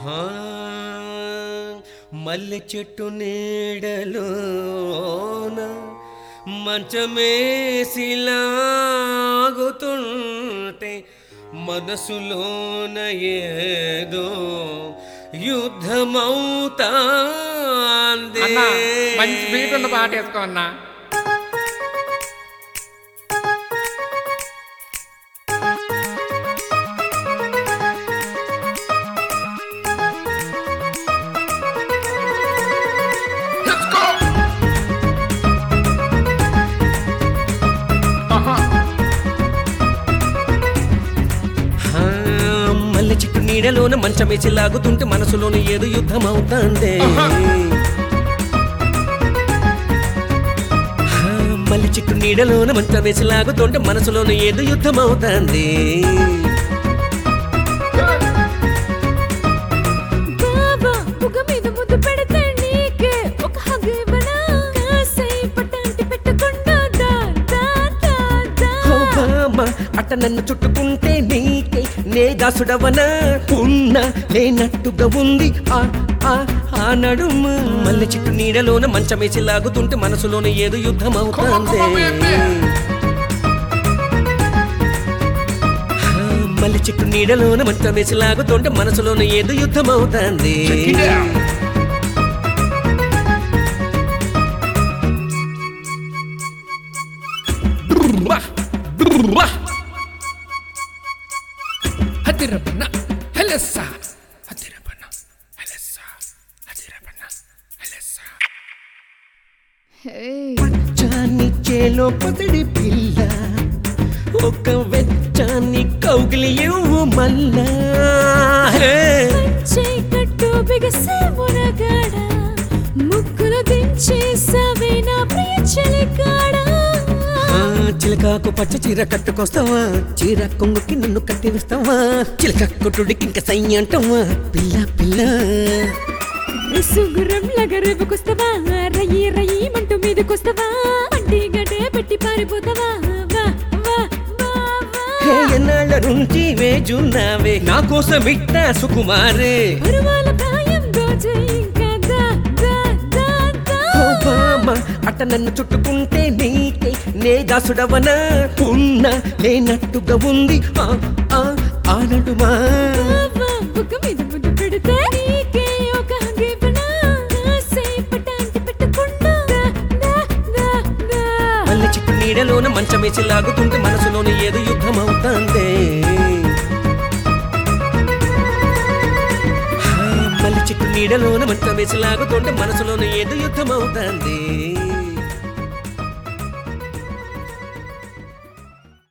హా, మల్లె చెట్టు నీడలోన మంచమేసిలాగుతుంటే మనసులోన ఏదో యుద్ధమవుతాంది అన్నా మంచి బీట్ ఉన్న పాట వేసుకో అన్నా Let's go! ఆహా. హా, మల్లె చెట్టు నీడలోన మంచమేసి లాగుతుంటే మనసులోన ఏదో యుద్ధం అవుతాందే ఆహా. హా, మల్లె చెట్టు నీడలోన మంచమేసి లాగుతుంటే మనసులోన ఏదో యుద్ధం అవుతాంది బాబా బుగ్గ మీద ముద్దు పెడితే నీకే ఒక హగ్ ఇవ్వనా కాసై పట్టాంటి పెట్టకుండా దా దా దా దా ఓ బామ్మ, అట్ట నన్ను చుట్టుకుంటే నీకే నే దాసుడవనా ఉన్న లేనట్టుగా ఉంది ఆ ఆ ఆ నడుమ మల్లె చెట్టు నీడలోన మంచమేసి లాగుతుంటే మనసులోన ఏదో యుద్ధం అవుతాంది Come on, come on, baby. హా, మల్లె చెట్టు నీడలోన మంచమేసి లాగుతుంటే మనసులోన ఏదో యుద్ధం అవుతాంది Check it out. Brrrra, brrrra. హతిరపన్న హెలెస్స హతిరపన్న హెలెస్స హతిరపన్న హెలెస్స హే చాని చేలో పసిడి పిల్ల ఒక వెచ్చాన్ని కౌగిలి ఇవ్వు మల్లా హే. చీకట్టు బిగసే మునగాడ ముక్కులు దించేసావే నా ప్రియ చలికాడా ఆ, చిలకాకు పచ్చ చీర కట్టుకొస్తావా చీర కొంగుకి నన్ను కట్టి వేస్తావా చిలక కొట్టుడికి ఇంకా సై అంటావా పిల్ల పిల్ల సుగురం లగరేపుకొస్తావా రయ్యి రయ్యి మంటూ మీదకొస్తావా అంటి గడే పెట్టి పారిపోతావా వా వా వా వా హే ఎన్నాళ్ళ నుంచి వేజున్నావే నా కోసం ఇట్ట సుకుమారే పరువాల ప్రాయం దోచే ఇంకా దా దా దా దా ఓ బామ్మ, అట్ట నన్ను చుట్టుకుంటే నీకే నే దాసుడవనా ఉన్న లేనట్టుగా ఉంది ఆ ఆ ఆ నడుమా బావా, బుగ్గ మీద ముద్దు పెడితే నీకే ఒక హంగివ్వనా? కాసేపు టాంటి పెట్టకుండా దా, దా, దా, దా. మల్లె చెట్టు నీడలోన మంచమేసి లాగుతుంటే మనసులోన ఏదో యుద్ధం అవుతాందే హా, మల్లె చెట్టు నీడలోన మంచమేసి లాగుతుంటే మనసులోన ఏదో యుద్ధం అవుతాంది